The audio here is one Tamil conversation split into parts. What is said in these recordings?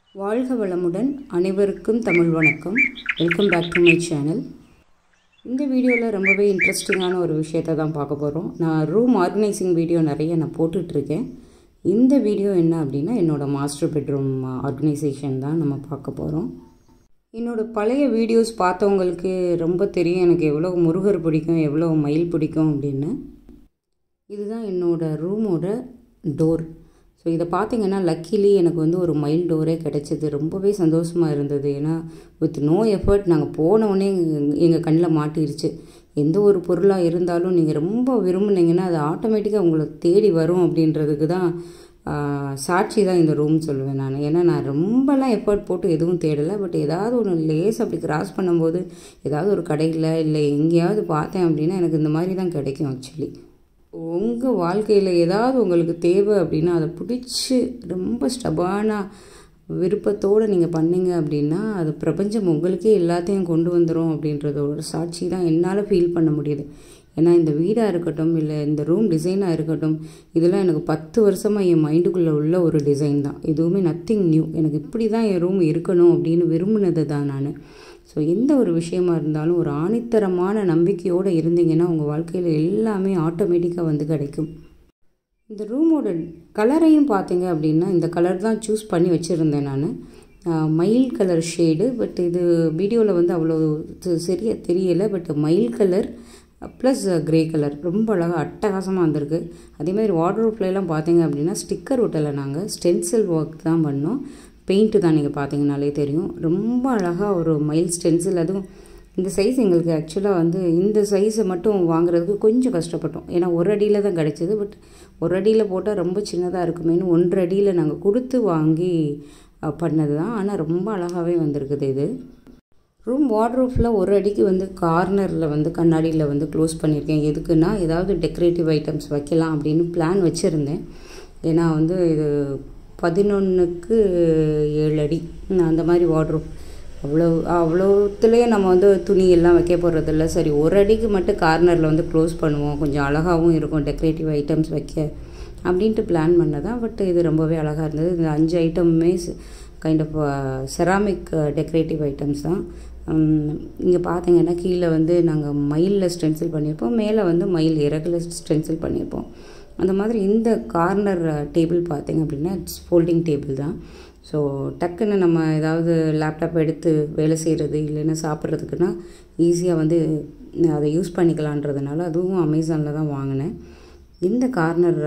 வாழ்க வளமுடன் அனைவருக்கும் தமிழ் வணக்கம் welcome back to my channel இந்த வீடியோவில் ரொம்பவே இன்ட்ரெஸ்டிங்கான ஒரு விஷயத்தை தான் பார்க்க போகிறோம் நான் ரூம் ஆர்கனைசிங் வீடியோ நிறைய நான் போட்டுட்ருக்கேன் இந்த வீடியோ என்ன அப்படின்னா என்னோடய மாஸ்டர் பெட்ரூம் ஆர்கனைசேஷன் தான் நம்ம பார்க்க போகிறோம் என்னோடய பழைய வீடியோஸ் பார்த்தவங்களுக்கு ரொம்ப தெரியும் எனக்கு எவ்வளோ முருகர் பிடிக்கும் எவ்வளோ மயில் பிடிக்கும் அப்படின்னு இதுதான் என்னோடய ரூமோட டோர் ஸோ இதை பார்த்தீங்கன்னா லக்கிலி எனக்கு வந்து ஒரு மைல் டோரே கிடச்சிது ரொம்பவே சந்தோஷமாக இருந்தது ஏன்னா வித் நோ எஃபர்ட் நாங்கள் போனவுடனே எங்கள் கண்ணில் மாட்டிருச்சு எந்த ஒரு பொருளாக இருந்தாலும் நீங்கள் ரொம்ப விரும்புனீங்கன்னா அது ஆட்டோமேட்டிக்காக உங்களை தேடி வரும் அப்படின்றதுக்கு தான் சாட்சி தான் இந்த ரூம் சொல்லுவேன் நான் ஏன்னா நான் ரொம்பலாம் எஃபர்ட் போட்டு எதுவும் தேடலை பட் ஏதாவது ஒன்று லேஸ் அப்படி கிராஸ் பண்ணும்போது ஏதாவது ஒரு கடையில் இல்லை எங்கேயாவது பார்த்தேன் அப்படின்னா எனக்கு இந்த மாதிரி தான் கிடைக்கும் ஆக்சுவலி உங்கள் வாழ்க்கையில் ஏதாவது உங்களுக்கு தேவை அப்படின்னா அதை பிடிச்சி ரொம்ப ஸ்டபானாக விருப்பத்தோடு நீங்கள் பண்ணீங்க அப்படின்னா அது பிரபஞ்சம் உங்களுக்கே எல்லாத்தையும் கொண்டு வந்துடும் அப்படின்றதோட சாட்சி தான் என்னால் ஃபீல் பண்ண முடியுது ஏன்னா இந்த வீடாக இருக்கட்டும் இல்லை இந்த ரூம் டிசைனாக இருக்கட்டும் இதெல்லாம் எனக்கு பத்து வருஷமாக என் மைண்டுக்குள்ளே உள்ள ஒரு டிசைன் தான் எதுவுமே நத்திங் நியூ எனக்கு இப்படி தான் என் ரூம் இருக்கணும் அப்படின்னு விரும்பினது தான் நான் ஸோ எந்த ஒரு விஷயமா இருந்தாலும் ஒரு ஆணித்தரமான நம்பிக்கையோடு இருந்தீங்கன்னா உங்கள் வாழ்க்கையில் எல்லாமே ஆட்டோமேட்டிக்காக வந்து கிடைக்கும் இந்த ரூமோட கலரையும் பார்த்தீங்க அப்படின்னா இந்த கலர் தான் சூஸ் பண்ணி வச்சுருந்தேன் நான் மயில் கலர் ஷேடு பட் இது வீடியோவில் வந்து அவ்வளோ சரியாக தெரியலை பட் மயில் கலர் ப்ளஸ் க்ரே கலர் ரொம்ப அழகாக அட்டகாசமாக வந்திருக்கு அதேமாதிரி வாட்ரோப்லாம் பார்த்தீங்க அப்படின்னா ஸ்டிக்கர் ஒட்டலை நாங்கள் ஸ்டென்சில் ஒர்க் தான் பண்ணோம் பெயிண்ட்டு தான் நீங்கள் பார்த்தீங்கனாலே தெரியும் ரொம்ப அழகாக ஒரு மைல் ஸ்டென்சில் அதுவும் இந்த சைஸ் எங்களுக்கு ஆக்சுவலாக வந்து இந்த சைஸை மட்டும் வாங்குறதுக்கு கொஞ்சம் கஷ்டப்பட்டோம் ஏன்னா ஒரு அடியில் தான் கிடச்சிது பட் ஒரு அடியில் போட்டால் ரொம்ப சின்னதாக இருக்குமேனு ஒன்றரை அடியில் நாங்கள் கொடுத்து வாங்கி பண்ணது தான் ஆனால் ரொம்ப அழகாகவே வந்திருக்குது இது ரூம் வார்ட்ரூஃபில் ஒரு அடிக்கு வந்து கார்னரில் வந்து கண்ணாடியில் வந்து க்ளோஸ் பண்ணியிருக்கேன் எதுக்குன்னா ஏதாவது டெக்கரேட்டிவ் ஐட்டம்ஸ் வைக்கலாம் அப்படின்னு பிளான் வச்சுருந்தேன் ஏன்னா வந்து இது பதினொன்றுக்கு ஏழு அடி அந்த மாதிரி வார்ட்ரூப் அவ்வளோ அவ்வளோத்துலேயே நம்ம வந்து துணி எல்லாம் வைக்க போகிறதில்ல சரி ஒரு அடிக்கு மட்டும் கார்னரில் வந்து க்ளோஸ் பண்ணுவோம் கொஞ்சம் அழகாகவும் இருக்கும் டெக்கரேட்டிவ் ஐட்டம்ஸ் வைக்க அப்படின்ட்டு பிளான் பண்ணதான் பட் இது ரொம்பவே அழகாக இருந்தது இந்த அஞ்சு ஐட்டமுமே kind of ceramic decorative items தான் இங்கே பார்த்தீங்கன்னா கீழே வந்து நாங்கள் மயிலில் ஸ்டென்சில் பண்ணியிருப்போம் மேலே வந்து மயில் இறகுல ஸ்டென்சில் பண்ணியிருப்போம் அந்த மாதிரி இந்த கார்னர் டேபிள் பார்த்திங்க அப்படின்னா இட்ஸ் ஃபோல்டிங் டேபிள் தான் ஸோ டக்குன்னு நம்ம ஏதாவது லேப்டாப் எடுத்து வேலை செய்கிறது இல்லைன்னா சாப்பிட்றதுக்குன்னா ஈஸியாக வந்து அதை யூஸ் பண்ணிக்கலான்றதுனால அதுவும் அமேசானில் தான் வாங்கினேன் இந்த கார்னர்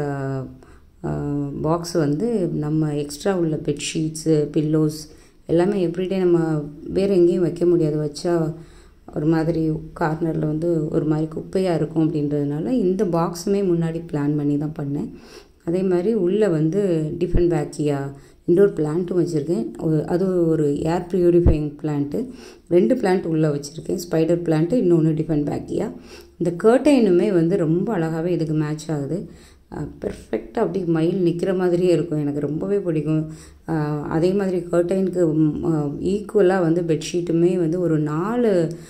பாக்ஸ் வந்து நம்ம எக்ஸ்ட்ரா உள்ள பெட்ஷீட்ஸு பில்லோஸ் எல்லாமே எவ்ரிடே நம்ம வேறு எங்கேயும் வைக்க முடியாது வச்சா ஒரு மாதிரி கார்னரில் வந்து ஒரு மாதிரி குப்பையாக இருக்கும் அப்படின்றதுனால இந்த பாக்ஸுமே முன்னாடி பிளான் பண்ணி தான் பண்ணேன் அதே மாதிரி உள்ளே வந்து டிஃபன் பேக்கியா இண்டோர் பிளான்ட்டும் வச்சுருக்கேன் அது ஒரு ஏர் ப்யூரிஃபைங் பிளான்ட்டு ரெண்டு பிளான்ட் உள்ளே வச்சுருக்கேன் ஸ்பைடர் பிளான்ட்டு இன்னொன்று டிஃபன் பேக்கியா இந்த கர்டைனுமே வந்து ரொம்ப அழகாகவே இதுக்கு மேட்ச் ஆகுது பெர்ஃபெக்டாக அப்படி மயில் நிற்கிற மாதிரியே இருக்கும் எனக்கு ரொம்பவே பிடிக்கும் அதே மாதிரி கர்டைனுக்கு ஈக்குவலாக வந்து பெட்ஷீட்டுமே வந்து ஒரு நாலு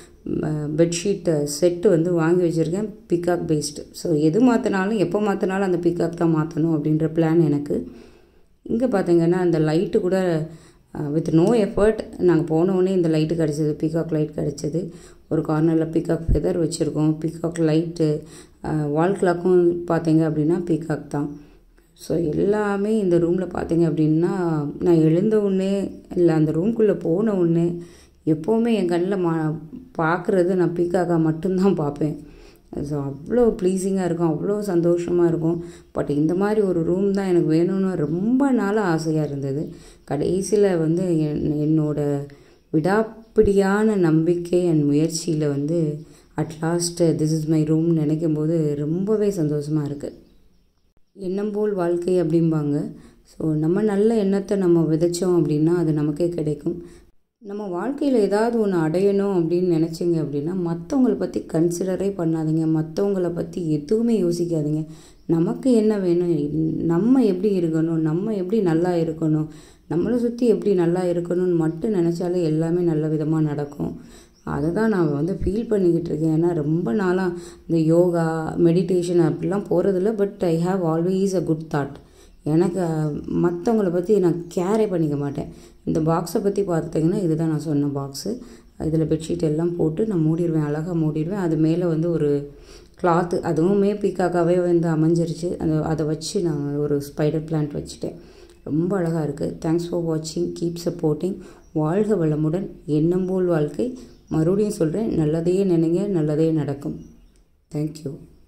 பெட்ஷீட் செட்டு வந்து வாங்கி வச்சுருக்கேன் பிகாக் பேஸ்டு ஸோ எது மாற்றினாலும் எப்போ மாற்றினாலும் அந்த பிகாக் தான் மாற்றணும் அப்படின்ற பிளான் எனக்கு இங்கே பார்த்தீங்கன்னா அந்த லைட்டு கூட வித் நோ எஃபர்ட் நாங்கள் போனோடனே இந்த லைட்டு கிடச்சிது பீகாக் லைட் கிடச்சிது ஒரு கார்னரில் பீகாக் ஃபெதர் வச்சுருக்கோம் பீகாக் லைட்டு வால் கிளாக்கும் பார்த்தீங்க அப்படின்னா பீகாக் தான் ஸோ எல்லாமே இந்த ரூமில் பார்த்தீங்க அப்படின்னா நான் எழுந்த உடனே இல்லை அந்த ரூம்குள்ளே போன உடனே எப்போவுமே என் கண்ணில் மா பார்க்குறது நான் பீக்காக்காக மட்டும்தான் பார்ப்பேன் ஸோ அவ்வளோ ப்ளீஸிங்காக இருக்கும் அவ்வளோ சந்தோஷமாக இருக்கும் பட் இந்த மாதிரி ஒரு ரூம் தான் எனக்கு வேணும்னு ரொம்ப நாளாக ஆசையாக இருந்தது கடைசியில் வந்து என்னோட விடாப்பிடியான நம்பிக்கை அண்ட் முயற்சியில் வந்து at last this is my room நினைக்கும் போது ரொம்பவே சந்தோஷமாக இருக்குது எண்ணம் போல் வாழ்க்கை அப்படிம்பாங்க ஸோ நம்ம நல்ல எண்ணத்தை நம்ம விதைச்சோம் அப்படின்னா அது நமக்கே கிடைக்கும் நம்ம வாழ்க்கையில் ஏதாவது ஒன்று அடையணும் அப்படின்னு நினச்சிங்க அப்படின்னா மற்றவங்கள பற்றி கன்சிடரே பண்ணாதீங்க மற்றவங்கள பற்றி எதுவுமே யோசிக்காதீங்க நமக்கு என்ன வேணும் நம்ம எப்படி இருக்கணும் நம்ம எப்படி நல்லா இருக்கணும் நம்மளை சுற்றி எப்படி நல்லா இருக்கணும்னு மட்டும் நினச்சாலே எல்லாமே நல்ல விதமாக நடக்கும் அதை தான் நான் வந்து ஃபீல் பண்ணிக்கிட்டு இருக்கேன் ஏன்னா ரொம்ப நாளாக இந்த யோகா மெடிடேஷன் அப்படிலாம் போகிறதில்ல but I have always a good thought எனக்கு மற்றவங்கள பற்றி நான் கேரே பண்ணிக்க மாட்டேன் இந்த பாக்ஸை பற்றி பார்த்தீங்கன்னா இதுதான் நான் சொன்ன பாக்ஸு இதில் பெட்ஷீட் எல்லாம் போட்டு நான் மூடிடுவேன் அழகாக மூடிடுவேன் அது மேலே வந்து ஒரு கிளாத்து அதுவுமே பீக்காக்காவே வந்து அமைஞ்சிருச்சு அந்த அதை வச்சு நான் ஒரு ஸ்பைடர் பிளான்ட் வச்சுட்டேன் ரொம்ப அழகாக இருக்குது தேங்க்ஸ் ஃபார் வாட்சிங் கீப் சப்போர்ட்டிங் வாழ்க வளமுடன் எண்ணம் போல் வாழ்க்கை மறுபடியும் சொல்கிறேன் நல்லதையே நினைங்க நல்லதே நடக்கும் தேங்க்யூ